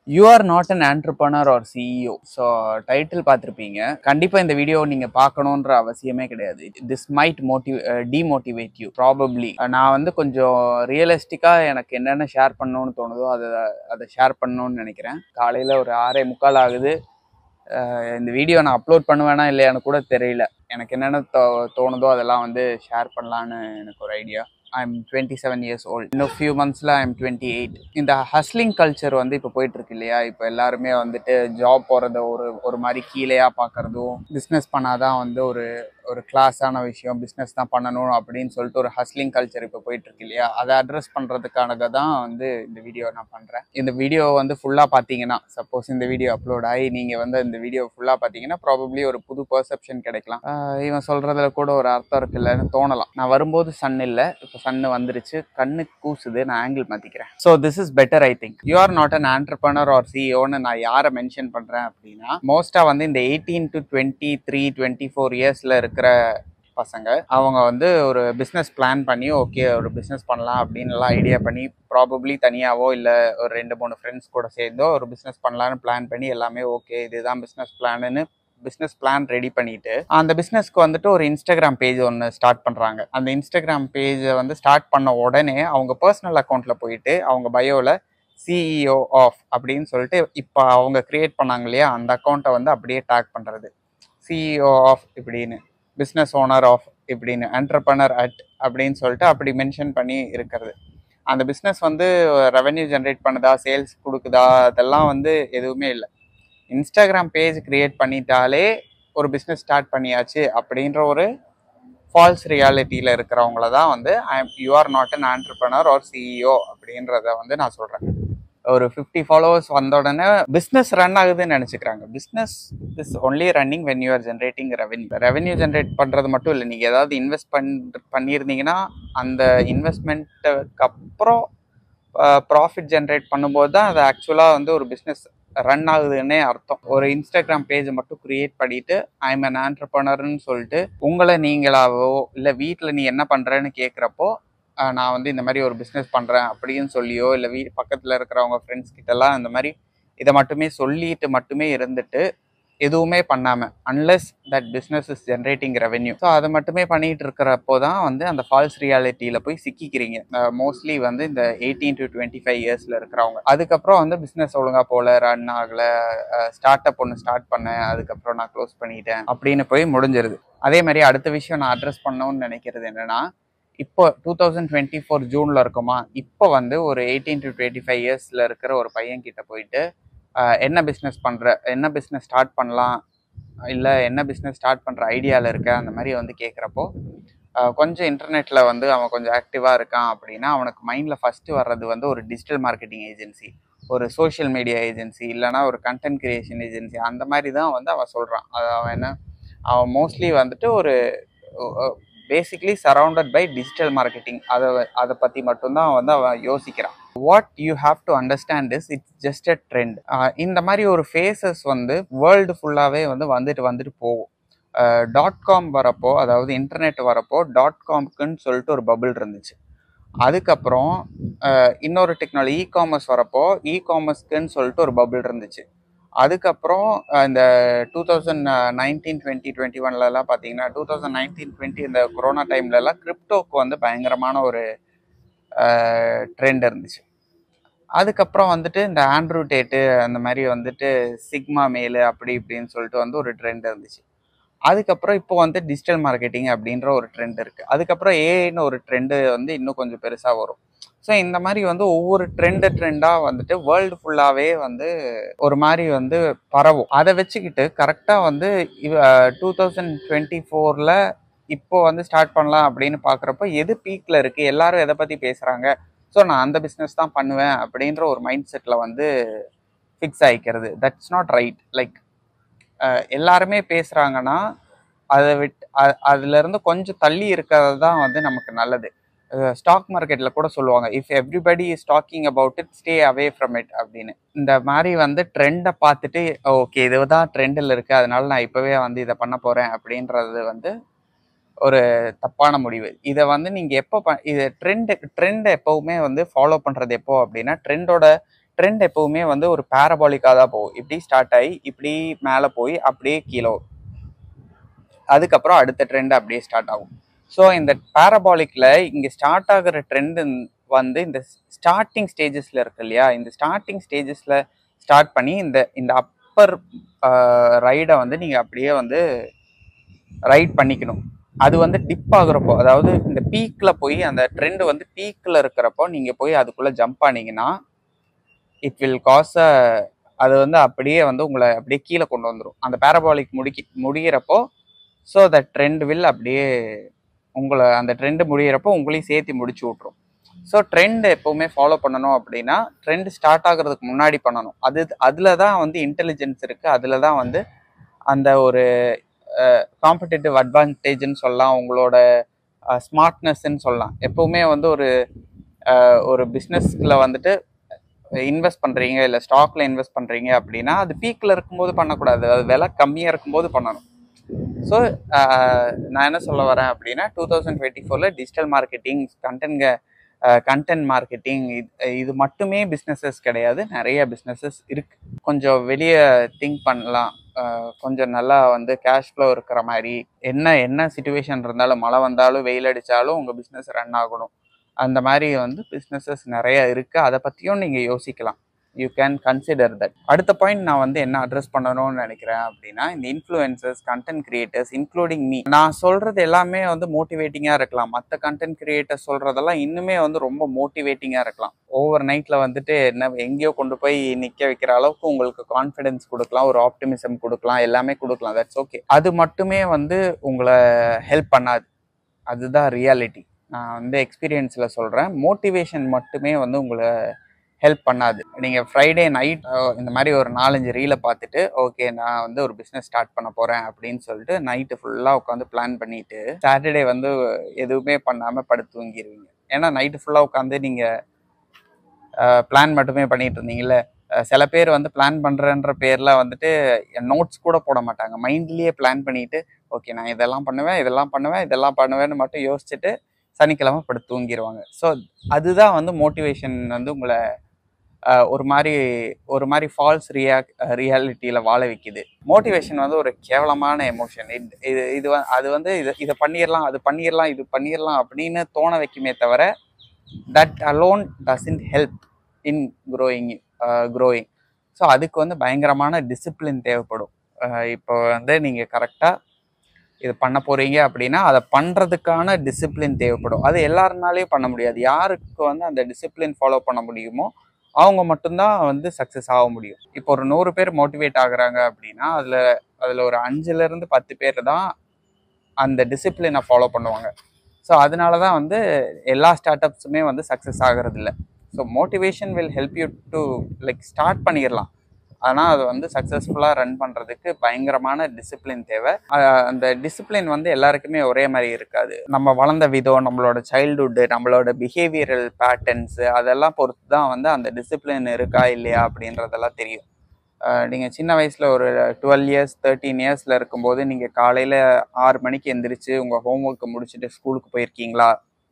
you are not an entrepreneur or CEO so title பார்த்துருப்பீங்க கண்டிப்பாக இந்த வீடியோ நீங்கள் பார்க்கணுன்ற அவசியமே கிடையாது this might motive demotivate you probably நான் வந்து கொஞ்சம் ரியலிஸ்டிக்காக எனக்கு என்னென்ன ஷேர் பண்ணணும்னு தோணுதோ அதை அதை ஷேர் பண்ணணும்னு நினைக்கிறேன் காலையில் ஒரு ஆறே முக்கால் ஆகுது அஹ் இந்த வீடியோ நான் அப்லோட் பண்ணுவேனா இல்லையான்னு கூட தெரியல எனக்கு என்னென்ன தோ தோணுதோ அதெல்லாம் வந்து ஷேர் பண்ணலான்னு எனக்கு ஒரு idea I'm twenty seven years old இன்னும் ஃபியூ மந்த்ஸில் ஐம் டுவெண்ட்டி எயிட் இந்த ஹஸ்லிங் கல்ச்சர் வந்து இப்போ போயிட்டு இருக்கு இல்லையா இப்போ எல்லாருமே வந்துட்டு ஜாப் போகிறத ஒரு ஒரு மாதிரி கீழேயா பார்க்கறதும் பிஸ்னஸ் பண்ணாதான் வந்து ஒரு ஒரு கிளாஸான விஷயம் பிஸ்னஸ் தான் பண்ணணும் அப்படின்னு சொல்லிட்டு ஒரு ஹஸ்லிங் கல்ச்சர் இப்போ போயிட்டு இருக்கு இல்லையா அதை அட்ரஸ் பண்ணுறதுக்கானது தான் வந்து இந்த வீடியோ நான் பண்ணுறேன் இந்த வீடியோ வந்து ஃபுல்லாக பார்த்தீங்கன்னா சப்போஸ் இந்த வீடியோ அப்லோட் ஆகி நீங்கள் வந்து இந்த வீடியோ ஃபுல்லாக பார்த்தீங்கன்னா ப்ராபப்ளி ஒரு புது பர்செப்ஷன் கிடைக்கலாம் ஆஹ் இவன் சொல்கிறதுல கூட ஒரு அர்த்தம் இருக்குல்லன்னு தோணலாம் நான் வரும்போது சன் இல்லை இப்போ சன்னு வந்துருச்சு கண்ணு கூசுது நான் ஆங்கிள் மாற்றிக்கிறேன் so this is better I think you are not an entrepreneur or சிஓன்னு நான் யாரை மென்ஷன் பண்ணுறேன் அப்படின்னா மோஸ்ட்டாக வந்து இந்த eighteen to twenty three twenty four இயர்ஸில் இருக்கிற பசங்க அவங்க வந்து ஒரு பிஸ்னஸ் பிளான் பண்ணி ஓகே ஒரு பிஸ்னஸ் பண்ணலாம் அப்படின்னு எல்லாம் ஐடியா பண்ணி ப்ராபப்ளி தனியாவோ இல்லை ஒரு ரெண்டு மூணு ஃப்ரெண்ட்ஸ் கூட சேர்ந்தோ ஒரு பிஸ்னஸ் பண்ணலான்னு பிளான் பண்ணி எல்லாமே ஓகே இதுதான் பிஸ்னஸ் பிளான்னு பிஸ்னஸ் பிளான் ரெடி பண்ணிட்டு அந்த பிஸ்னஸ்க்கு வந்துட்டு ஒரு இன்ஸ்டாகிராம் பேஜ் ஒன்று ஸ்டார்ட் பண்ணுறாங்க அந்த இன்ஸ்டாகிராம் பேஜை வந்து ஸ்டார்ட் பண்ண உடனே அவங்க பர்சனல் அக்கௌண்ட்டில் போயிட்டு அவங்க பயோவில் சிஇஓ ஆஃப் அப்படின்னு சொல்லிட்டு இப்போ அவங்க கிரியேட் பண்ணாங்க இல்லையா அந்த அக்கௌண்ட்டை வந்து அப்படியே டேக் பண்ணுறது சிஇஓ ஆஃப் இப்படின்னு பிஸ்னஸ் ஓனர் ஆஃப் இப்படின்னு என்டர்பனர் அட் அப்படின்னு சொல்லிட்டு அப்படி மென்ஷன் பண்ணி இருக்கிறது அந்த பிஸ்னஸ் வந்து ரெவென்யூ ஜென்ரேட் பண்ணுதா சேல்ஸ் கொடுக்குதா அதெல்லாம் வந்து எதுவுமே இல்லை இன்ஸ்டாகிராம் பேஜ் கிரியேட் பண்ணிட்டாலே ஒரு பிஸ்னஸ் ஸ்டார்ட் பண்ணியாச்சு அப்படின்ற ஒரு ஃபால்ஸ் ரியாலிட்டியில் இருக்கிறவங்கள தான் வந்து I you are not an entrepreneur or CEO அப்படின்றத வந்து நான் சொல்கிறேன் ஒரு ஃபிஃப்டி ஃபாலோவர்ஸ் வந்த உடனே பிஸ்னஸ் ரன் ஆகுதுன்னு நினச்சிக்கிறாங்க business is only running when you are generating revenue revenue generate பண்ணுறது மட்டும் இல்லை நீங்கள் ஏதாவது இன்வெஸ்ட் பண் பண்ணியிருந்தீங்கன்னா அந்த இன்வெஸ்ட்மெண்ட்டுக்கு அப்புறம் ப்ராஃபிட் ஜென்ரேட் பண்ணும்போது தான் அது ஆக்சுவலாக வந்து ஒரு பிஸ்னஸ் ரன் ஆகுதுன்னே அர்த்தம் ஒரு இன்ஸ்டாகிராம் பேஜை மட்டும் கிரியேட் பண்ணிட்டு ஐம் அன் ஆண்டர்பனர்னு சொல்லிட்டு உங்களை நீங்களாவோ இல்லை வீட்டில் நீ என்ன பண்ணுறேன்னு கேட்குறப்போ நான் வந்து இந்த மாதிரி ஒரு பிஸ்னஸ் பண்ணுறேன் அப்படின்னு சொல்லியோ இல்லை வீ பக்கத்தில் இருக்கிறவங்க ஃப்ரெண்ட்ஸ் கிட்டலாம் இந்த மாதிரி இதை மட்டுமே சொல்லிட்டு மட்டுமே இருந்துட்டு எதுவுமே பண்ணாமல் unless that business is generating revenue so அதை மட்டுமே பண்ணிட்டு இருக்கிறப்போ தான் வந்து அந்த ஃபால்ஸ் ரியாலிட்டியில் போய் சிக்கிக்கிறீங்க மோஸ்ட்லி வந்து இந்த எயிட்டீன் டு டுவெண்ட்டி ஃபைவ் இயர்ஸில் இருக்கிறவங்க அதுக்கப்புறம் வந்து பிஸ்னஸ் ஒழுங்காக போகல ரன் ஆகலை ஸ்டார்ட் அப் ஒன்று ஸ்டார்ட் பண்ணேன் அதுக்கப்புறம் நான் க்ளோஸ் பண்ணிட்டேன் அப்படின்னு போய் முடிஞ்சிருது அதே மாதிரி அடுத்த விஷயம் நான் அட்ரஸ் பண்ணணும்னு நினைக்கிறது என்னென்னா இப்போ டூ தௌசண்ட் டுவெண்ட்டி ஃபோர் ஜூனில் இருக்குமா இப்போ வந்து ஒரு எயிட்டீன் டு டுவெண்ட்டி ஃபைவ் இயர்ஸில் இருக்கிற ஒரு பையன் கிட்ட போயிட்டு என்ன பிஸ்னஸ் பண்ணுற என்ன பிஸ்னஸ் ஸ்டார்ட் பண்ணலாம் இல்லை என்ன பிஸ்னஸ் ஸ்டார்ட் பண்ணுற ஐடியாவில் இருக்க அந்த மாதிரி வந்து கேட்குறப்போ கொஞ்சம் இன்டர்நெட்டில் வந்து அவன் கொஞ்சம் ஆக்டிவாக இருக்கான் அப்படின்னா அவனுக்கு மைண்டில் ஃபஸ்ட்டு வர்றது வந்து ஒரு டிஜிட்டல் மார்க்கெட்டிங் ஏஜென்சி ஒரு சோஷியல் மீடியா ஏஜென்சி இல்லைனா ஒரு கண்டென்ட் கிரியேஷன் ஏஜென்சி அந்த மாதிரி தான் வந்து அவன் சொல்கிறான் அது அவன் என்ன அவன் மோஸ்ட்லி வந்துட்டு ஒரு basically surrounded by digital marketing அதை அதை பற்றி மட்டும்தான் வந்து அவன் யோசிக்கிறான் what you have to understand is it's just a trend இந்த மாதிரி ஒரு ஃபேஸஸ் வந்து வேர்ல்டு ஃபுல்லாகவே வந்து வந்துட்டு வந்துட்டு போகும் டாட் காம் வரப்போ அதாவது இன்டர்நெட் வரப்போ டாட் காம்க்குன்னு சொல்லிட்டு ஒரு பபிள் இருந்துச்சு அதுக்கப்புறம் இன்னொரு டெக்னாலஜி இ காமர்ஸ் வரப்போ இ காமர்ஸ்க்குன்னு சொல்லிட்டு ஒரு பபிள் இருந்துச்சு அதுக்கப்புறம் இந்த two thousand nineteen twenty twenty ஒன்லலாம் பார்த்தீங்கன்னா டூ தௌசண்ட் நைன்டீன் டுவெண்ட்டி இந்த கொரோனா டைம்லலாம் கிரிப்டோக்கு வந்து பயங்கரமான ஒரு ட்ரெண்ட் இருந்துச்சு அதுக்கப்புறம் வந்துட்டு இந்த ஆண்ட்ரூ டேட்டு அந்த மாதிரி வந்துட்டு சிக்மா மேலு அப்படி இப்படின்னு சொல்லிட்டு வந்து ஒரு ட்ரெண்ட் இருந்துச்சு அதுக்கப்புறம் இப்போ வந்து டிஜிட்டல் மார்க்கெட்டிங் அப்படின்ற ஒரு ட்ரெண்ட் இருக்குது அதுக்கப்புறம் ஏஐன்னு ஒரு ட்ரெண்டு வந்து இன்னும் கொஞ்சம் பெருசாக வரும் ஸோ இந்த மாதிரி வந்து ஒவ்வொரு ட்ரெண்டு ட்ரெண்டாக வந்துட்டு வேர்ல்டு ஃபுல்லாகவே வந்து ஒரு மாதிரி வந்து பரவும் அதை வச்சுக்கிட்டு கரெக்டாக வந்து டூ தௌசண்ட் டுவெண்ட்டி ஃபோரில் இப்போ வந்து ஸ்டார்ட் பண்ணலாம் அப்படின்னு பார்க்குறப்போ எது பீக்கில் இருக்குது எல்லாரும் எதை பற்றி பேசுகிறாங்க ஸோ நான் அந்த பிஸ்னஸ் தான் பண்ணுவேன் அப்படின்ற ஒரு மைண்ட் செட்டில் வந்து ஃபிக்ஸ் ஆகிக்கிறது தட்ஸ் நாட் ரைட் லைக் எல்லாருமே பேசுகிறாங்கன்னா அதை விட்டு அதுலேருந்து கொஞ்சம் தள்ளி இருக்கிறது தான் வந்து நமக்கு நல்லது ஸ்டாக் மார்க்கெட்டில் கூட சொல்லுவாங்க if everybody is talking about it stay away from it அப்படின்னு இந்த மாதிரி வந்து ட்ரெண்டை பார்த்துட்டு ஓகே இதுதான் ட்ரெண்டில் இருக்குது அதனால நான் இப்போவே வந்து இதை பண்ண போகிறேன் அப்படின்றது வந்து ஒரு தப்பான முடிவு இதை வந்து நீங்கள் எப்போ ப இது ட்ரெண்டு ட்ரெண்ட் எப்போவுமே வந்து ஃபாலோ பண்ணுறது எப்போ அப்படின்னா ட்ரெண்டோட ட்ரெண்ட் எப்பவுமே வந்து ஒரு பேரபாலிக்காக தான் போகும் இப்படி ஸ்டார்ட் ஆகி இப்படி மேலே போய் அப்படியே கீழே வரும் அதுக்கப்புறம் அடுத்த ட்ரெண்ட் அப்படியே ஸ்டார்ட் ஆகும் ஸோ இந்த பேரபாலிக்கில் இங்கே ஸ்டார்ட் ஆகிற ட்ரெண்டு வந்து இந்த ஸ்டார்டிங் ஸ்டேஜஸில் இருக்கு இல்லையா இந்த ஸ்டார்டிங் ஸ்டேஜஸில் ஸ்டார்ட் பண்ணி இந்த இந்த அப்பர் ரைடை வந்து நீங்கள் அப்படியே வந்து ரைட் பண்ணிக்கணும் அது வந்து டிப் ஆகுறப்போ அதாவது இந்த பீக்கில் போய் அந்த ட்ரெண்ட் வந்து பீக்கில் இருக்கிறப்போ நீங்கள் போய் அதுக்குள்ளே ஜம்ப் ஆனீங்கன்னா இட் வில் காஸ் அ அது வந்து அப்படியே வந்து உங்களை அப்படியே கீழே கொண்டு வந்துடும் அந்த பேரபாலிக் முடிக்கி முடிகிறப்போ ஸோ த ட்ரெண்ட் வில் அப்படியே உங்களை அந்த ட்ரெண்டு முடிகிறப்போ உங்களையும் சேர்த்து முடிச்சு விட்ரும் ஸோ ட்ரெண்ட் எப்போவுமே ஃபாலோ பண்ணணும் அப்படின்னா ட்ரெண்ட் ஸ்டார்ட் ஆகுறதுக்கு முன்னாடி பண்ணணும் அது அதில் தான் வந்து இன்டெலிஜென்ஸ் இருக்குது அதில் தான் வந்து அந்த ஒரு காம்படிட்டிவ் அட்வான்டேஜ்னு சொல்லலாம் உங்களோட ஸ்மார்ட்னஸ்ன்னு சொல்லலாம் எப்போவுமே வந்து ஒரு அஹ், ஒரு பிஸ்னஸ்ல வந்துட்டு இன்வெஸ்ட் பண்ணுறீங்க இல்லை ஸ்டாக்ல இன்வெஸ்ட் பண்ணுறீங்க அப்படின்னா அது பீக்கில் இருக்கும்போது பண்ணக்கூடாது அது விலை கம்மியாக இருக்கும்போது பண்ணணும் ஸோ நான் என்ன சொல்ல வரேன் அப்படின்னா டூ தௌசண்ட் டுவெண்ட்டி ஃபோரில் digital marketing content content marketing இது இது மட்டுமே பிஸ்னஸஸ் கிடையாது நிறைய பிஸ்னஸஸ் இருக்கு கொஞ்சம் வெளியே திங்க் பண்ணலாம் அஹ் கொஞ்சம் நல்லா வந்து கேஷ் ஃப்ளோ இருக்கிற மாதிரி என்ன என்ன சுச்சுவேஷன் இருந்தாலும் மழை வந்தாலும் வெயில் அடித்தாலும் உங்கள் பிஸ்னஸ் ரன் ஆகணும் அந்த மாதிரி வந்து பிஸ்னஸஸ் நிறைய இருக்குது அதை பற்றியும் நீங்கள் யோசிக்கலாம் யூ கேன் கன்சிடர் தட் அடுத்த பாயிண்ட் நான் வந்து என்ன அட்ரஸ் பண்ணணும்னு நினைக்கிறேன் அப்படின்னா இந்த influencers content creators including me நான் சொல்கிறது எல்லாமே வந்து மோட்டிவேட்டிங்காக இருக்கலாம் மற்ற கண்டென்ட் கிரியேட்டர்ஸ் சொல்கிறதெல்லாம் இன்னுமே வந்து ரொம்ப மோட்டிவேட்டிங்காக இருக்கலாம் ஓவர் நைட்டில் வந்துட்டு என்ன எங்கேயோ கொண்டு போய் நிற்க வைக்கிற அளவுக்கு உங்களுக்கு கான்ஃபிடென்ஸ் கொடுக்கலாம் ஒரு ஆப்டிமிசம் கொடுக்கலாம் எல்லாமே கொடுக்கலாம் தட்ஸ் ஓகே அது மட்டுமே வந்து உங்களை ஹெல்ப் பண்ணாது அதுதான் ரியாலிட்டி நான் வந்து எக்ஸ்பீரியன்ஸில் சொல்கிறேன் மோட்டிவேஷன் மட்டுமே வந்து உங்களை ஹெல்ப் பண்ணாது நீங்கள் ஃப்ரைடே நைட் இந்த மாதிரி ஒரு நாலஞ்சு ரீலை பார்த்துட்டு ஓகே நான் வந்து ஒரு பிஸ்னஸ் ஸ்டார்ட் பண்ண போகிறேன் அப்படின்னு சொல்லிட்டு நைட்டு ஃபுல்லாக உட்காந்து பிளான் பண்ணிட்டு சாட்டர்டே வந்து எதுவுமே பண்ணாமல் படுத்து தூங்கிடுவீங்க ஏன்னா நைட்டு ஃபுல்லாக உட்காந்து நீங்கள் பிளான் மட்டுமே பண்ணிட்டு இருந்தீங்கல்ல அஹ் சில பேர் வந்து பிளான் பண்ணுறன்ற பேரில் வந்துட்டு நோட்ஸ் கூட போட மாட்டாங்க மைண்ட்லேயே பிளான் பண்ணிட்டு ஓகே நான் இதெல்லாம் பண்ணுவேன் இதெல்லாம் பண்ணுவேன் இதெல்லாம் பண்ணுவேன்னு மட்டும் யோசிச்சுட்டு சனிக்கிழமை படுத்து தூங்கிடுவாங்க ஸோ அதுதான் வந்து மோட்டிவேஷன் வந்து உங்களை அஹ், ஒரு மாதிரி ஒரு மாதிரி ஃபால்ஸ் ரியா ரியாலிட்டியில் வாழ வைக்குது மோட்டிவேஷன் வந்து ஒரு கேவலமான எமோஷன் இது இது வ- அது வந்து இது இதை பண்ணிடலாம் அது பண்ணிடலாம் இது பண்ணிடலாம் அப்படின்னு தோண வைக்குமே தவிர that alone doesn't help in growing growing so அதுக்கு வந்து பயங்கரமான டிசிப்ளின் தேவைப்படும் அஹ் இப்போ வந்து நீங்கள் கரெக்டாக இது பண்ண போறீங்க அப்படின்னா அதை பண்ணுறதுக்கான டிசிப்ளின் தேவைப்படும் அது எல்லாருனாலையும் பண்ண முடியாது யாருக்கு வந்து அந்த டிசிப்ளின் ஃபாலோ பண்ண முடியுமோ அவங்க மட்டும்தான் வந்து சக்ஸஸ் ஆக முடியும் இப்போ ஒரு நூறு பேர் மோட்டிவேட் ஆகுறாங்க அப்படின்னா அதில் அதில் ஒரு அஞ்சுலேருந்து பத்து பேர் தான் அந்த டிசிப்ளினை ஃபாலோ பண்ணுவாங்க ஸோ அதனால தான் வந்து எல்லா ஸ்டார்ட் அப்ஸுமே வந்து சக்ஸஸ் ஆகிறது இல்லை so motivation will help you to like start பண்ணிடலாம் ஆனால் அது வந்து சக்ஸஸ்ஃபுல்லாக ரன் பண்ணுறதுக்கு பயங்கரமான டிசிப்ளின் தேவை அஹ் அந்த டிசிப்ளின் வந்து எல்லாருக்குமே ஒரே மாதிரி இருக்காது நம்ம வளர்ந்த விதம் நம்மளோட சைல்டுஹுட்டு நம்மளோட பிஹேவியரல் பேட்டர்ன்ஸு அதெல்லாம் பொறுத்து தான் வந்து அந்த டிசிப்ளின் இருக்கா இல்லையா அப்படின்றதெல்லாம் தெரியும் நீங்கள் சின்ன வயசில் ஒரு டுவெல் இயர்ஸ் தேர்ட்டீன் இயர்ஸில் இருக்கும்போது நீங்கள் காலையில் ஆறு மணிக்கு எந்திரிச்சு உங்கள் ஹோம்ஒர்க்கை முடிச்சுட்டு ஸ்கூலுக்கு போயிருக்கீங்களா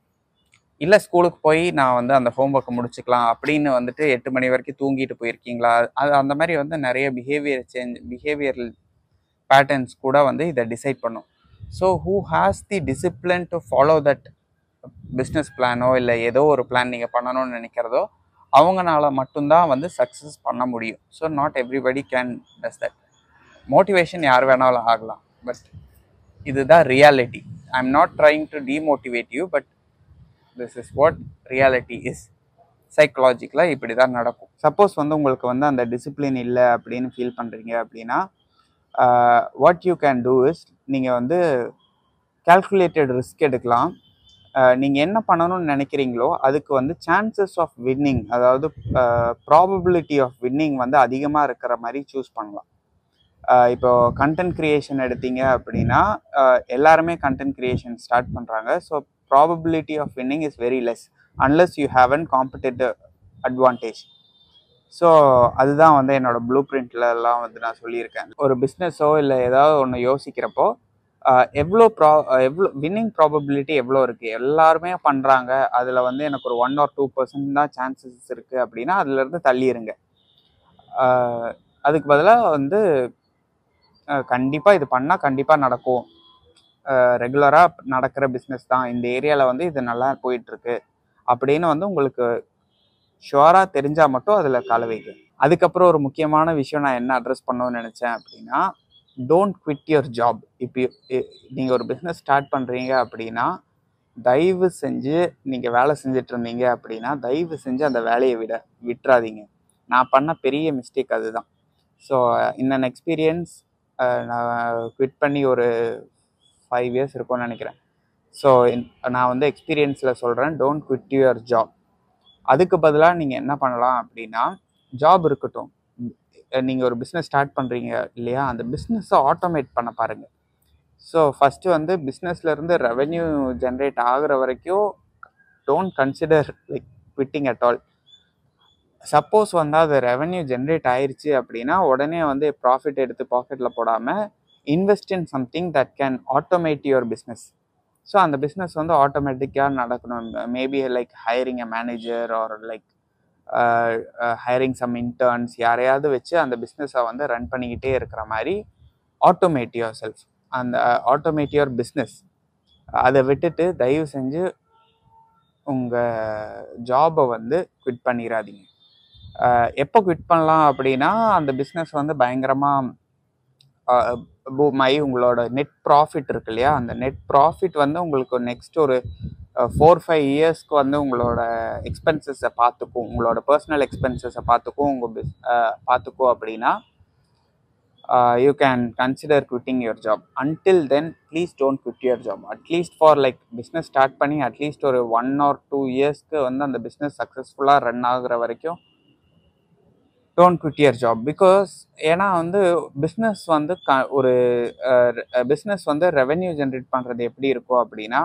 இல்லை ஸ்கூலுக்கு போய் நான் வந்து அந்த ஹோம்ஒர்க்கை முடிச்சுக்கலாம் அப்படின்னு வந்துட்டு எட்டு மணி வரைக்கும் தூங்கிட்டு போயிருக்கீங்களா அது அந்த மாதிரி வந்து நிறைய பிஹேவியர் சேஞ்ச் பிஹேவியரல் பேட்டர்ன்ஸ் கூட வந்து இதை டிசைட் பண்ணும் so who has the discipline to follow that business பிளானோ இல்லை ஏதோ ஒரு பிளான் நீங்கள் பண்ணணும்னு நினைக்கிறதோ அவங்கனால மட்டும்தான் வந்து சக்ஸஸ் பண்ண முடியும் so not everybody can does that motivation யார் வேணாலும் ஆகலாம் பட் இதுதான் reality I am not trying to demotivate you but this is what reality is சைக்கலாஜிக்கலாக இப்படி தான் நடக்கும் சப்போஸ் வந்து உங்களுக்கு வந்து அந்த டிசிப்ளின் இல்லை அப்படின்னு ஃபீல் பண்ணுறீங்க அப்படின்னா what you can do is நீங்கள் வந்து கால்குலேட்டட் ரிஸ்க் எடுக்கலாம் நீங்கள் என்ன பண்ணணும்னு நினைக்கிறீங்களோ அதுக்கு வந்து சான்சஸ் ஆஃப் வின்னிங் அதாவது ப்ராபபிலிட்டி ஆஃப் வின்னிங் வந்து அதிகமாக இருக்கிற மாதிரி சூஸ் பண்ணலாம் அஹ் இப்போ கண்டென்ட் கிரியேஷன் எடுத்தீங்க அப்படின்னா அஹ் எல்லாருமே கண்டென்ட் கிரியேஷன் ஸ்டார்ட் பண்ணுறாங்க so probability of winning is very less unless you have an competitive advantage so அதுதான் வந்து என்னோட ப்ளூ பிரிண்ட்ல எல்லாம் வந்து நான் சொல்லியிருக்கேன் ஒரு பிஸ்னஸோ இல்லை ஏதாவது ஒன்று யோசிக்கிறப்போ எவ்வளோ ப்ரா எவ்வளோ வின்னிங் ப்ராபபிலிட்டி எவ்வளோ இருக்குது எல்லாருமே பண்ணுறாங்க அதில் வந்து எனக்கு ஒரு ஒன் ஆர் டூ பர்சன்ட் தான் சான்சஸ் இருக்குது அப்படின்னா அதுலேருந்து தள்ளிடுங்க ஆஹ் அதுக்கு பதிலாக வந்து கண்டிப்பாக இது பண்ணால் கண்டிப்பாக நடக்கும் ரெகுலராக நடக்கிற பிஸ்னஸ் தான் இந்த ஏரியாவில் வந்து இது நல்லா போயிட்டுருக்கு அப்படின்னு வந்து உங்களுக்கு ஷுவராக தெரிஞ்சால் மட்டும் அதில் கால வைங்க அதுக்கப்புறம் ஒரு முக்கியமான விஷயம் நான் என்ன அட்ரஸ் பண்ணணும்னு நினச்சேன் அப்படின்னா டோன்ட் குவிட் யுவர் ஜாப் இப்போ நீங்கள் ஒரு பிஸ்னஸ் ஸ்டார்ட் பண்ணுறீங்க அப்படின்னா தயவு செஞ்சு நீங்கள் வேலை செஞ்சுட்டு இருந்தீங்க அப்படின்னா தயவு செஞ்சு அந்த வேலையை விட விட்டுறாதீங்க நான் பண்ண பெரிய மிஸ்டேக் அதுதான் ஸோ இந்த எக்ஸ்பீரியன்ஸ் நான் குவிட் பண்ணி ஒரு ஃபைவ் இயர்ஸ் இருக்கும்னு நினைக்கிறேன் ஸோ நான் வந்து எக்ஸ்பீரியன்ஸில் சொல்கிறேன் டோன்ட் குவிட் யுவர் ஜாப் அதுக்கு பதிலாக நீங்கள் என்ன பண்ணலாம் அப்படின்னா ஜாப் இருக்கட்டும் நீங்கள் ஒரு பிஸ்னஸ் ஸ்டார்ட் பண்ணுறீங்க இல்லையா அந்த பிஸ்னஸை ஆட்டோமேட் பண்ண பாருங்கள் ஸோ ஃபஸ்ட்டு வந்து பிஸ்னஸ்லேருந்து ரெவென்யூ ஜென்ரேட் ஆகுற வரைக்கும் don't consider like quitting at all suppose வந்து அது ரெவென்யூ ஜென்ரேட் ஆயிருச்சு அப்படின்னா உடனே வந்து ப்ராஃபிட் எடுத்து பாக்கெட்டில் போடாமல் invest in something that can automate your business so அந்த பிஸ்னஸ் வந்து ஆட்டோமேட்டிக்காக நடக்கணும் maybe like hiring a manager or like hiring some interns யாரையாவது வச்சு அந்த பிஸ்னஸை வந்து ரன் பண்ணிக்கிட்டே இருக்கிற மாதிரி ஆட்டோமேட் யுவர் செல்ஃப் அந்த ஆட்டோமேட் யுவர் பிஸ்னஸ் அதை விட்டுட்டு தயவு செஞ்சு உங்கள் ஜாபை வந்து குவிட் பண்ணிடாதீங்க எப்போ குவிட் பண்ணலாம் அப்படின்னா அந்த பிஸ்னஸ் வந்து பயங்கரமாக பூமாயி உங்களோட நெட் ப்ராஃபிட் இருக்கு இல்லையா அந்த நெட் ப்ராஃபிட் வந்து உங்களுக்கு நெக்ஸ்ட் ஒரு ஃபோர் ஃபைவ் இயர்ஸ்க்கு வந்து உங்களோட எக்ஸ்பென்சஸை பார்த்துக்கும் உங்களோட பர்சனல் எக்ஸ்பென்சஸை பார்த்துக்கும் உங்கள் பிஸ் பார்த்துக்கும் அப்படின்னா you can consider quitting your job until then please don't quit your job at least for like business start பண்ணி அட்லீஸ்ட் ஒரு ஒன் ஆர் டூ இயர்ஸ்க்கு வந்து அந்த பிஸ்னஸ் சக்ஸஸ்ஃபுல்லாக ரன் ஆகுற வரைக்கும் don't quit your job because ஏன்னா வந்து பிஸ்னஸ் வந்து க ஒரு பிஸ்னஸ் வந்து ரெவென்யூ ஜென்ரேட் பண்ணுறது எப்படி இருக்கும் அப்படின்னா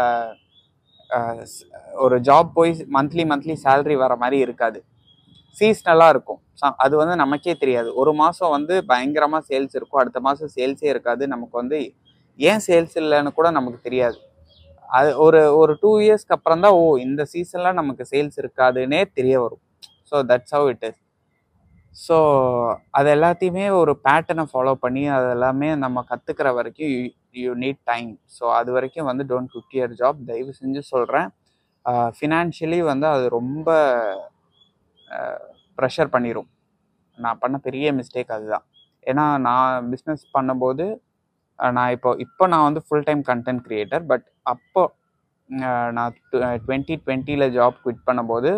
ஒரு ஜாப் போய் மந்த்லி மந்த்லி சேல்ரி வர மாதிரி இருக்காது சீஸ்னலாக இருக்கும் அது வந்து நமக்கே தெரியாது ஒரு மாதம் வந்து பயங்கரமாக சேல்ஸ் இருக்கும் அடுத்த மாதம் சேல்ஸே இருக்காது நமக்கு வந்து ஏன் சேல்ஸ் இல்லைன்னு கூட நமக்கு தெரியாது அது ஒரு ஒரு டூ இயர்ஸ்க்கு அப்புறம் தான் ஓ இந்த சீசனில் நமக்கு சேல்ஸ் இருக்காதுன்னே தெரிய வரும் so that's how it is so அது எல்லாத்தையுமே ஒரு பேட்டர்னை ஃபாலோ பண்ணி அது எல்லாமே நம்ம கற்றுக்கிற வரைக்கும் யூ நீட் டைம் ஸோ அது வரைக்கும் வந்து டோன்ட் குவிட் இயர் ஜாப் தயவு செஞ்சு சொல்கிறேன் ஃபினான்ஷியலி வந்து அது ரொம்ப ப்ரெஷர் பண்ணிடும் நான் பண்ண பெரிய மிஸ்டேக் அதுதான் ஏன்னா நான் பிஸ்னஸ் பண்ணும்போது நான் இப்போ இப்போ நான் வந்து full time content creator but அப்போ நான் டுவெண்ட்டி டுவெண்ட்டியில் ஜாப் குவிட் பண்ணும்போது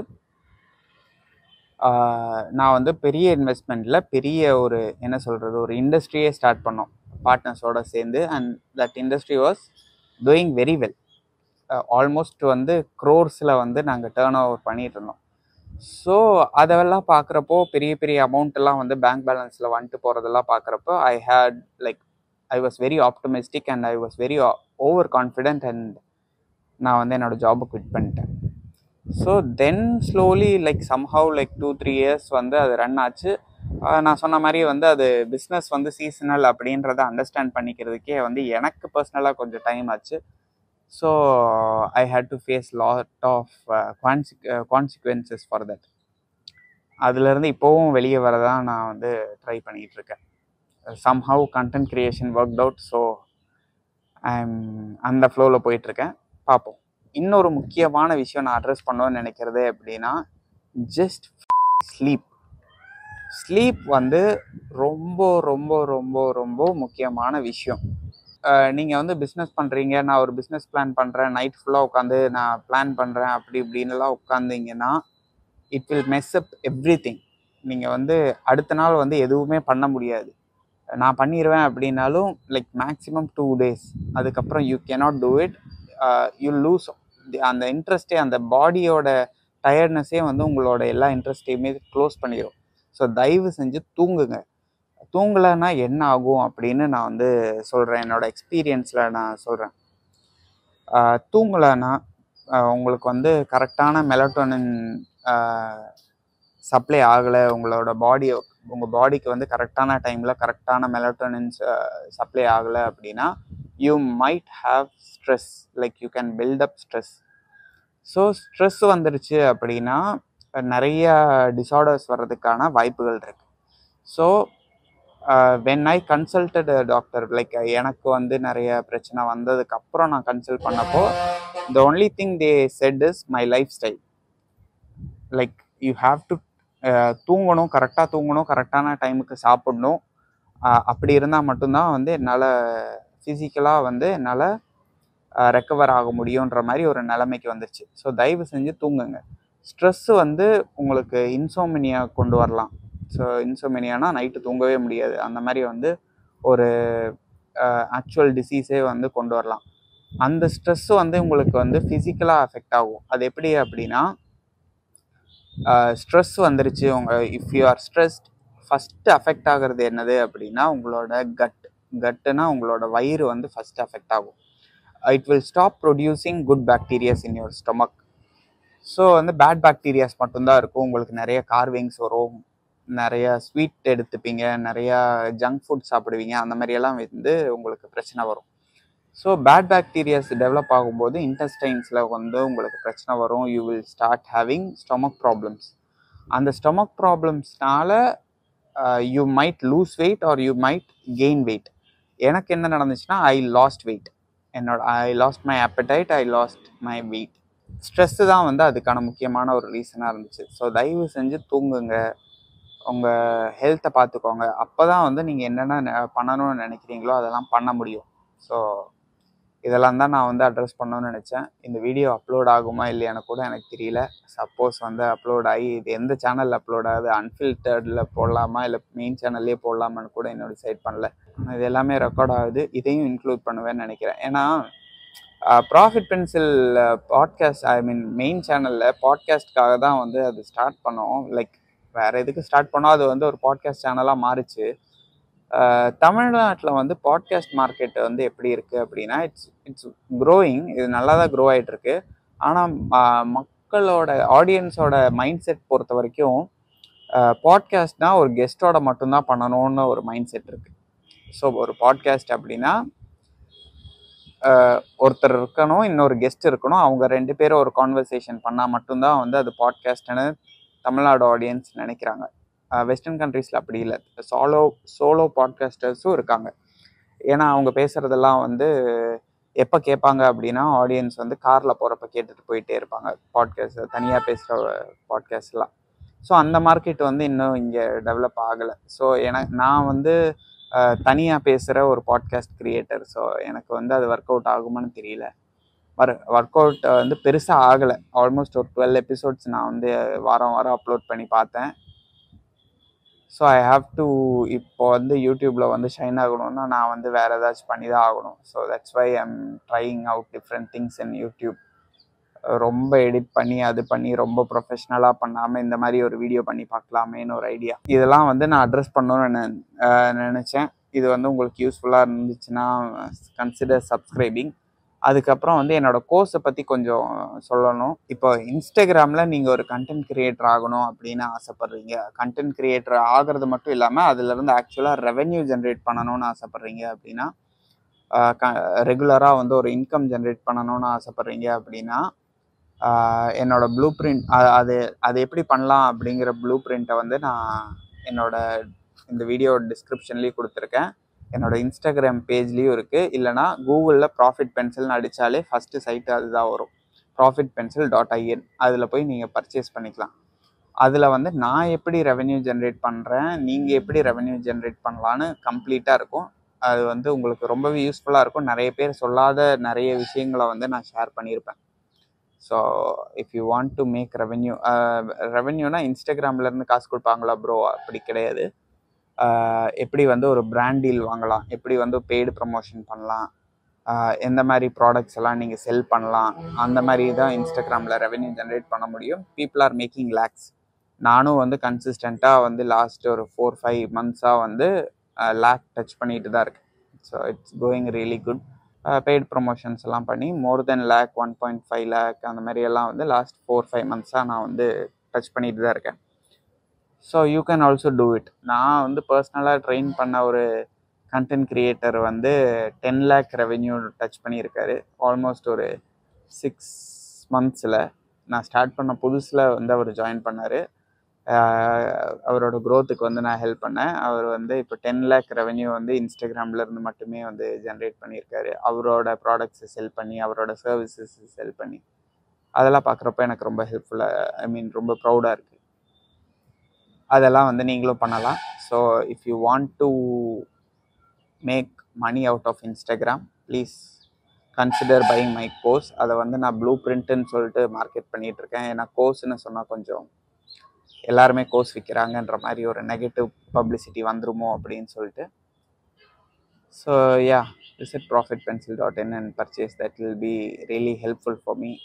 நான் வந்து பெரிய இன்வெஸ்ட்மெண்ட்டில் பெரிய ஒரு என்ன சொல்கிறது ஒரு இண்டஸ்ட்ரியே ஸ்டார்ட் பண்ணோம் பார்ட்னர்ஸோடு சேர்ந்து and that industry was doing very well almost வந்து க்ரோர்ஸில் வந்து நாங்கள் டேர்ன் ஓவர் பண்ணிகிட்டு இருந்தோம் ஸோ அதெல்லாம் பார்க்குறப்போ பெரிய பெரிய அமௌண்ட்டெல்லாம் வந்து பேங்க் பேலன்ஸில் வந்துட்டு போகிறதெல்லாம் பார்க்குறப்போ I had like I was very optimistic and I was very over confident and நான் வந்து என்னோடய ஜாபை குவிட் பண்ணிட்டேன் so then slowly like somehow like two three years வந்து அது ரன் ஆச்சு நான் சொன்ன மாதிரி வந்து அது பிஸ்னஸ் வந்து சீசனல் அப்படின்றத அண்டர்ஸ்டாண்ட் பண்ணிக்கிறதுக்கே வந்து எனக்கு பர்சனலாக கொஞ்சம் டைம் ஆச்சு so I had to face lot of consequences consequences for that அதுலேருந்து இப்போவும் வெளியே வரதான் நான் வந்து ட்ரை பண்ணிகிட்டு இருக்கேன் somehow content creation work out so I'm அந்த ஃப்ளோவில் போயிட்டுருக்கேன் பார்ப்போம் இன்னொரு முக்கியமான விஷயம் நான் அட்ரஸ் பண்ணணும்னு நினைக்கிறது அப்படின்னா ஜஸ்ட் ஸ்லீப் ஸ்லீப் வந்து ரொம்ப ரொம்ப ரொம்ப ரொம்ப முக்கியமான விஷயம் நீங்கள் வந்து பிஸ்னஸ் பண்ணுறீங்க நான் ஒரு பிஸ்னஸ் பிளான் பண்ணுறேன் நைட் ஃபுல்லாக உட்காந்து நான் பிளான் பண்ணுறேன் அப்படி இப்படின்லாம் உட்காந்திங்கன்னா it will mess up everything நீங்கள் வந்து அடுத்த நாள் வந்து எதுவுமே பண்ண முடியாது நான் பண்ணிடுவேன் அப்படின்னாலும் லைக் மேக்ஸிமம் டூ டேஸ் அதுக்கப்புறம் you cannot do it you lose அந்த இன்ட்ரெஸ்டே அந்த பாடியோட டயர்ட்னஸே வந்து உங்களோட எல்லா இன்ட்ரெஸ்ட்டையுமே க்ளோஸ் பண்ணிடும் ஸோ தயவு செஞ்சு தூங்குங்க தூங்கலைன்னா என்ன ஆகும் அப்படின்னு நான் வந்து சொல்கிறேன் என்னோடய எக்ஸ்பீரியன்ஸில் நான் சொல்கிறேன் தூங்கலைன்னா உங்களுக்கு வந்து கரெக்டான மெலட்டோனின் சப்ளை ஆகலை உங்களோட பாடி உங்கள் பாடிக்கு வந்து கரெக்டான டைமில் கரெக்டான மெலட்டோனின் சப்ளை ஆகலை அப்படின்னா you might have stress like you can build up stress so stress வந்துருச்சு அப்படின்னா நிறைய டிசார்டர்ஸ் வர்றதுக்கான வாய்ப்புகள் இருக்கு so when I consulted doctor like எனக்கு வந்து நிறைய பிரச்சனை வந்ததுக்கு அப்புறம் நான் கன்சல்ட் பண்ணப்போ the only thing they said is my lifestyle like you have to தூங்கணும் கரெக்டாக தூங்கணும் கரெக்டான டைமுக்கு சாப்பிடணும் அஹ் அப்படி இருந்தால் மட்டும்தான் வந்து என்னால் ஃபிசிக்கலாக வந்து என்னால் ரெக்கவர் ஆக முடியுன்ற மாதிரி ஒரு நிலைமைக்கு வந்துருச்சு ஸோ தயவு செஞ்சு தூங்குங்க ஸ்ட்ரெஸ்ஸு வந்து உங்களுக்கு இன்சோமினியா கொண்டு வரலாம் ஸோ இன்சோமினியானா நைட்டு தூங்கவே முடியாது அந்த மாதிரி வந்து ஒரு ஆக்சுவல் டிசீஸே வந்து கொண்டு வரலாம் அந்த ஸ்ட்ரெஸ்ஸு வந்து உங்களுக்கு வந்து ஃபிசிக்கலாக அஃபெக்ட் ஆகும் அது எப்படி அப்படின்னா ஸ்ட்ரெஸ் வந்துருச்சு உங்கள் if you are stressed first affect ஆகிறது என்னது அப்படின்னா உங்களோட கட் கட்டுனா உங்களோட வயிறு வந்து ஃபஸ்ட்டு அஃபெக்ட் ஆகும் it will stop producing good bacterias in your stomach so வந்து பேட் பாக்டீரியாஸ் மட்டும்தான் இருக்கும் உங்களுக்கு நிறைய கார்விங்ஸ் வரும் நிறைய ஸ்வீட் எடுத்துப்பீங்க நிறையா ஜங்க் ஃபுட் சாப்பிடுவீங்க அந்த மாதிரியெல்லாம் வந்து உங்களுக்கு பிரச்சனை வரும் ஸோ பேட் பாக்டீரியாஸ் டெவலப் ஆகும்போது இன்டெஸ்டைன்ஸில் வந்து உங்களுக்கு பிரச்சனை வரும் you will start having stomach problems அந்த ஸ்டொமக் ப்ராப்ளம்ஸ்னால you might lose weight or you might gain weight எனக்கு என்ன நடந்துச்சுன்னா ஐ லாஸ்ட் வெயிட் என்னோட I lost my appetite I lost my weight stress தான் வந்து அதுக்கான முக்கியமான ஒரு ரீசனாக இருந்துச்சு ஸோ தயவு செஞ்சு தூங்குங்க உங்கள் ஹெல்த்தை பார்த்துக்கோங்க அப்போ தான் வந்து நீங்கள் என்னென்ன நெ- பண்ணணும்னு நினைக்கிறீங்களோ அதெல்லாம் பண்ண முடியும் ஸோ இதெல்லாம் தான் நான் வந்து அட்ரஸ் பண்ணணும்னு நினச்சேன் இந்த வீடியோ அப்லோட் ஆகுமா இல்லையான்னு கூட எனக்கு தெரியல சப்போஸ் வந்து அப்லோட் ஆகி இது எந்த சேனலில் அப்லோட் ஆகுது அன்ஃபில்டர்டில் போடலாமா இல்லை மெயின் சேனல்லே போடலாமான்னு கூட இன்னும் டிசைட் பண்ணல இது எல்லாமே ரெக்கார்ட் ஆகுது இதையும் இன்க்ளூட் பண்ணுவேன்னு நினைக்கிறேன் ஏன்னா profit pencil podcast I mean main சேனலில் பாட்காஸ்ட்காக தான் வந்து அது ஸ்டார்ட் பண்ணோம் லைக் வேறு எதுக்கு ஸ்டார்ட் பண்ணோம் அது வந்து ஒரு பாட்காஸ்ட் சேனலாக மாறிச்சு தமிழ்நாட்டில் வந்து பாட்காஸ்ட் மார்க்கெட் வந்து எப்படி இருக்குது அப்படின்னா இட்ஸ் இட்ஸ் க்ரோயிங் இது நல்லா தான் க்ரோ ஆகிட்டு இருக்கு ஆனால் மக்களோட ஆடியன்ஸோட மைண்ட் செட் பொறுத்த வரைக்கும் பாட்காஸ்ட்னா ஒரு கெஸ்ட்டோட மட்டும்தான் பண்ணணும்னு ஒரு மைண்ட் செட் இருக்கு ஸோ ஒரு பாட்காஸ்ட் அப்படின்னா ஆஹ் ஒருத்தர் இருக்கணும் இன்னொரு கெஸ்ட் இருக்கணும் அவங்க ரெண்டு பேரும் ஒரு கான்வர்சேஷன் பண்ணால் மட்டும்தான் வந்து அது பாட்காஸ்ட்னு தமிழ்நாடு ஆடியன்ஸ் நினைக்கிறாங்க வெஸ்டர்ன் கண்ட்ரீஸில் அப்படி இல்லை சோலோ சோலோ பாட்காஸ்டர்ஸும் இருக்காங்க ஏன்னா அவங்க பேசுகிறதெல்லாம் வந்து எப்போ கேட்பாங்க அப்படின்னா ஆடியன்ஸ் வந்து காரில் போகிறப்ப கேட்டுட்டு போயிட்டே இருப்பாங்க பாட்காஸ்ட் தனியாக பேசுகிற பாட்காஸ்ட்லாம் ஸோ அந்த மார்க்கெட் வந்து இன்னும் இங்கே டெவலப் ஆகலை ஸோ எனக்கு நான் வந்து தனியாக பேசுகிற ஒரு பாட்காஸ்ட் கிரியேட்டர் ஸோ எனக்கு வந்து அது ஒர்க் அவுட் ஆகுமான்னு தெரியல ஒர்க் அவுட் வந்து பெருசாக ஆகலை ஆல்மோஸ்ட் ஒரு டுவெல் எபிசோட்ஸ் நான் வந்து வாரம் வாரம் அப்லோட் பண்ணி பார்த்தேன் ஸோ ஐ ஹாவ் டு இப்போ வந்து யூடியூப்பில் வந்து ஷைன் ஆகணும்னா நான் வந்து வேறு ஏதாச்சும் பண்ணி தான் ஆகணும் so that's why I'm trying out different things in YouTube ரொம்ப எடிட் பண்ணி அது பண்ணி ரொம்ப ப்ரொஃபஷ்னலாக பண்ணாமல் இந்த மாதிரி ஒரு வீடியோ பண்ணி பார்க்கலாமேன்னு ஒரு ஐடியா இதெல்லாம் வந்து நான் அட்ரஸ் பண்ணணும்னு நினச்சேன் இது வந்து உங்களுக்கு யூஸ்ஃபுல்லாக இருந்துச்சுன்னா கன்சிடர் சப்ஸ்கிரைபிங் அதுக்கப்புறம் வந்து என்னோட கோர்ஸை பற்றி கொஞ்சம் சொல்லணும் இப்போ இன்ஸ்டாகிராமில் நீங்கள் ஒரு கண்டென்ட் கிரியேட்டர் ஆகணும் அப்படின்னு ஆசைப்பட்றீங்க கண்டென்ட் கிரியேட்டர் ஆகிறது மட்டும் இல்லாமல் அதுலேருந்து ஆக்சுவலாக ரெவென்யூ ஜென்ரேட் பண்ணணும்னு ஆசைப்பட்றீங்க அப்படின்னா ரெகுலராக வந்து ஒரு இன்கம் ஜென்ரேட் பண்ணணும்னு ஆசைப்பட்றீங்க அப்படின்னா என்னோட ப்ளூ பிரிண்ட் அது அது எப்படி பண்ணலாம் அப்படிங்கிற ப்ளூ பிரிண்ட்டை வந்து நான் என்னோட இந்த வீடியோ டிஸ்கிரிப்ஷன்லேயும் கொடுத்துருக்கேன் என்னோட இன்ஸ்டாகிராம் பேஜ்லேயும் இருக்குது இல்லைனா கூகுளில் ப்ராஃபிட் பென்சில்னு அடித்தாலே ஃபஸ்ட்டு சைட்டு அதுதான் வரும் ப்ராஃபிட் பென்சில் டாட் ஐஎன் அதில் போய் நீங்கள் பர்ச்சேஸ் பண்ணிக்கலாம் அதில் வந்து நான் எப்படி ரெவென்யூ ஜென்ரேட் பண்ணுறேன் நீங்கள் எப்படி ரெவென்யூ ஜென்ரேட் பண்ணலான்னு கம்ப்ளீட்டாக இருக்கும் அது வந்து உங்களுக்கு ரொம்பவே யூஸ்ஃபுல்லாக இருக்கும் நிறைய பேர் சொல்லாத நிறைய விஷயங்களை வந்து நான் ஷேர் பண்ணியிருப்பேன் so if you want to make revenue ரெவென்யூனா இன்ஸ்டாகிராம்லேருந்து காசு கொடுப்பாங்களா ப்ரோ அப்படி கிடையாது எப்படி வந்து ஒரு பிராண்ட் டீல் வாங்கலாம் எப்படி வந்து பெய்டு ப்ரமோஷன் பண்ணலாம் எந்த மாதிரி ப்ராடக்ட்ஸ் எல்லாம் நீங்கள் செல் பண்ணலாம் அந்த மாதிரி தான் இன்ஸ்டாகிராமில் ரெவென்யூ ஜென்ரேட் பண்ண முடியும் பீப்புள் ஆர் மேக்கிங் லேக்ஸ் நானும் வந்து கன்சிஸ்டண்ட்டாக வந்து லாஸ்ட் ஒரு ஃபோர் ஃபைவ் மந்த்ஸாக வந்து லேக் டச் பண்ணிட்டு தான் இருக்கேன் so it's going really good paid promotions எல்லாம் பண்ணி more then lakh one point five lakh அந்த மாதிரி எல்லாம் வந்து லாஸ்ட் ஃபோர் ஃபைவ் மந்த்ஸாக நான் வந்து டச் பண்ணிட்டு தான் இருக்கேன் so you can also do it நான் வந்து பர்சனலாக ட்ரெயின் பண்ண ஒரு கண்டென்ட் கிரியேட்டர் வந்து டென் லேக் ரெவென்யூ டச் பண்ணியிருக்காரு ஆல்மோஸ்ட் ஒரு சிக்ஸ் மந்த்ஸில் நான் ஸ்டார்ட் பண்ண புதுசில் வந்து அவர் ஜாயின் பண்ணார் அவரோட க்ரோத்துக்கு வந்து நான் ஹெல்ப் பண்ணேன் அவர் வந்து இப்போ டென் லேக் ரெவென்யூ வந்து இன்ஸ்டாகிராம்ல இருந்து மட்டுமே வந்து ஜென்ரேட் பண்ணியிருக்காரு அவரோட ப்ராடக்ட்ஸை செல் பண்ணி அவரோட சர்வீசஸ் செல் பண்ணி அதெல்லாம் பார்க்குறப்ப எனக்கு ரொம்ப ஹெல்ப்ஃபுல்லாக ஐ மீன் ரொம்ப ப்ரௌடாக இருக்குது அதெல்லாம் வந்து நீங்களும் பண்ணலாம் so if you want to make money out of Instagram please consider buying my course அதை வந்து நான் ப்ளூ பிரிண்ட்டுன்னு சொல்லிட்டு மார்க்கெட் பண்ணிகிட்டு இருக்கேன் ஏன்னா கோர்ஸ்னு சொன்னால் கொஞ்சம் எல்லாருமே கோர்ஸ் விற்கிறாங்கன்ற மாதிரி ஒரு நெகட்டிவ் பப்ளிசிட்டி வந்துருமோ அப்படின்னு சொல்லிட்டு so yeah visit profit pencil dot in and purchase that will be really helpful for me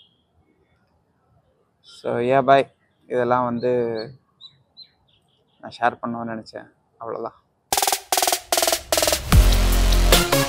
so yeah bye இதெல்லாம் வந்து நான் ஷேர் பண்ணணும்னு நினச்சேன் அவ்வளோதான்